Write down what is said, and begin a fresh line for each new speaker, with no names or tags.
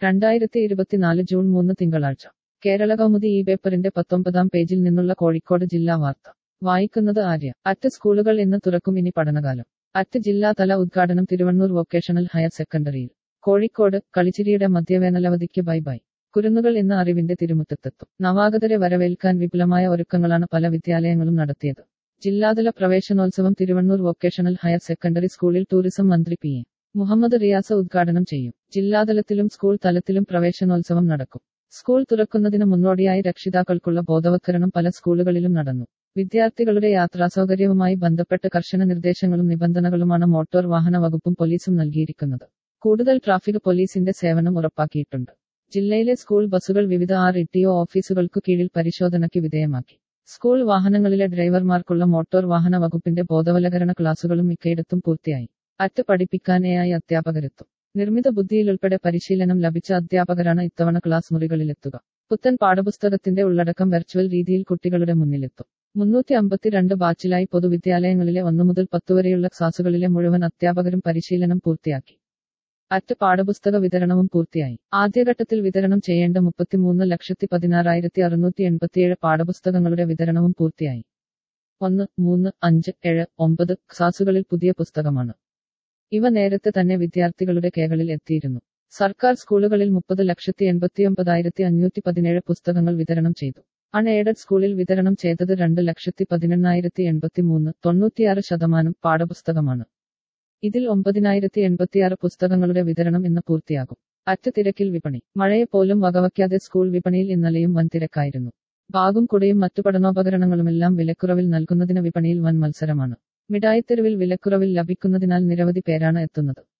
രണ്ടായിരത്തി ഇരുപത്തിനാല് ജൂൺ മൂന്ന് തിങ്കളാഴ്ച കേരള കൗമുദി ഈ പേപ്പറിന്റെ പത്തൊമ്പതാം പേജിൽ നിന്നുള്ള കോഴിക്കോട് ജില്ലാ വാർത്ത വായിക്കുന്നത് ആര്യ അറ്റ് സ്കൂളുകൾ ഇന്ന് തുറക്കും ഇനി പഠനകാലം അറ്റ് ജില്ലാതല ഉദ്ഘാടനം തിരുവണ്ണൂർ വൊക്കേഷണൽ ഹയർ സെക്കൻഡറിയിൽ കോഴിക്കോട് കളിച്ചിരിയുടെ മധ്യവേനലവധിക്ക് ബൈ ബൈ കുരുന്നുകൾ ഇന്ന് അറിവിന്റെ തിരുമുറ്റത്തെത്തും നവാഗതരെ വരവേൽക്കാൻ വിപുലമായ ഒരുക്കങ്ങളാണ് പല വിദ്യാലയങ്ങളും നടത്തിയത് ജില്ലാതല പ്രവേശനോത്സവം തിരുവണ്ണൂർ വൊക്കേഷണൽ ഹയർ സെക്കൻഡറി സ്കൂളിൽ ടൂറിസം മന്ത്രി പി എ മുഹമ്മദ് റിയാസ് ഉദ്ഘാടനം ചെയ്യും ജില്ലാതലത്തിലും സ്കൂൾ തലത്തിലും പ്രവേശനോത്സവം നടക്കും സ്കൂൾ തുറക്കുന്നതിന് മുന്നോടിയായി രക്ഷിതാക്കൾക്കുള്ള ബോധവത്കരണം പല സ്കൂളുകളിലും നടന്നു വിദ്യാർത്ഥികളുടെ യാത്രാസൗകര്യവുമായി ബന്ധപ്പെട്ട് കർശന നിർദ്ദേശങ്ങളും നിബന്ധനകളുമാണ് മോട്ടോർ വാഹന വകുപ്പും പോലീസും നൽകിയിരിക്കുന്നത് കൂടുതൽ ട്രാഫിക് പോലീസിന്റെ സേവനം ഉറപ്പാക്കിയിട്ടുണ്ട് ജില്ലയിലെ സ്കൂൾ ബസ്സുകൾ വിവിധ ആർ ഇ ഓഫീസുകൾക്കു കീഴിൽ പരിശോധനയ്ക്ക് വിധേയമാക്കി സ്കൂൾ വാഹനങ്ങളിലെ ഡ്രൈവർമാർക്കുള്ള മോട്ടോർ വാഹന വകുപ്പിന്റെ ബോധവൽക്കരണ ക്ലാസുകളും മിക്കയിടത്തും പൂർത്തിയായി അറ്റ് പഠിപ്പിക്കാൻ എ ആയി അധ്യാപകരെത്തും നിർമ്മിത ബുദ്ധിയിലുൾപ്പെടെ പരിശീലനം ലഭിച്ച അധ്യാപകരാണ് ഇത്തവണ ക്ലാസ് മുറികളിലെത്തുക പുത്തൻ പാഠപുസ്തകത്തിന്റെ ഉള്ളടക്കം വെർച്വൽ രീതിയിൽ കുട്ടികളുടെ മുന്നിലെത്തും മുന്നൂറ്റി അമ്പത്തിരണ്ട് ബാച്ചിലായി പൊതുവിദ്യാലയങ്ങളിലെ ഒന്നു മുതൽ പത്ത് വരെയുള്ള ക്ലാസുകളിലെ മുഴുവൻ അധ്യാപകരും പരിശീലനം പൂർത്തിയാക്കി അറ്റ് പാഠപുസ്തക വിതരണവും പൂർത്തിയായി ആദ്യഘട്ടത്തിൽ വിതരണം ചെയ്യേണ്ട മുപ്പത്തിമൂന്ന് ലക്ഷത്തി പതിനാറായിരത്തി അറുന്നൂറ്റി എൺപത്തിയേഴ് പാഠപുസ്തകങ്ങളുടെ വിതരണവും പൂർത്തിയായി ഒന്ന് മൂന്ന് അഞ്ച് ഏഴ് ഒമ്പത് ക്ലാസുകളിൽ പുതിയ പുസ്തകമാണ് ഇവ നേരത്തെ തന്നെ വിദ്യാർത്ഥികളുടെ കേകളിൽ എത്തിയിരുന്നു സർക്കാർ സ്കൂളുകളിൽ മുപ്പത് ലക്ഷത്തി എൺപത്തിയൊമ്പതായിരത്തി അഞ്ഞൂറ്റി പതിനേഴ് പുസ്തകങ്ങൾ വിതരണം ചെയ്തു അൺ എയ്ഡഡ് സ്കൂളിൽ വിതരണം ചെയ്തത് രണ്ട് ലക്ഷത്തി പതിനെണ്ണായിരത്തി എൺപത്തിമൂന്ന് തൊണ്ണൂറ്റിയാറ് ശതമാനം പാഠപുസ്തകമാണ് ഇതിൽ ഒമ്പതിനായിരത്തി എൺപത്തിയാറ് പുസ്തകങ്ങളുടെ വിതരണം ഇന്ന് പൂർത്തിയാകും അറ്റ് തിരക്കിൽ വിപണി മഴയെ പോലും വകവയ്ക്കാതെ സ്കൂൾ വിപണിയിൽ ഇന്നലെയും വൻ തിരക്കായിരുന്നു ബാഗും കുടയും മറ്റു പഠനോപകരണങ്ങളുമെല്ലാം വിലക്കുറവിൽ നൽകുന്നതിന് വിപണിയിൽ വൻ മത്സരമാണ് മിഠായിത്തെരുവിൽ വിലക്കുറവിൽ ലഭിക്കുന്നതിനാൽ നിരവധി പേരാണ് എത്തുന്നത്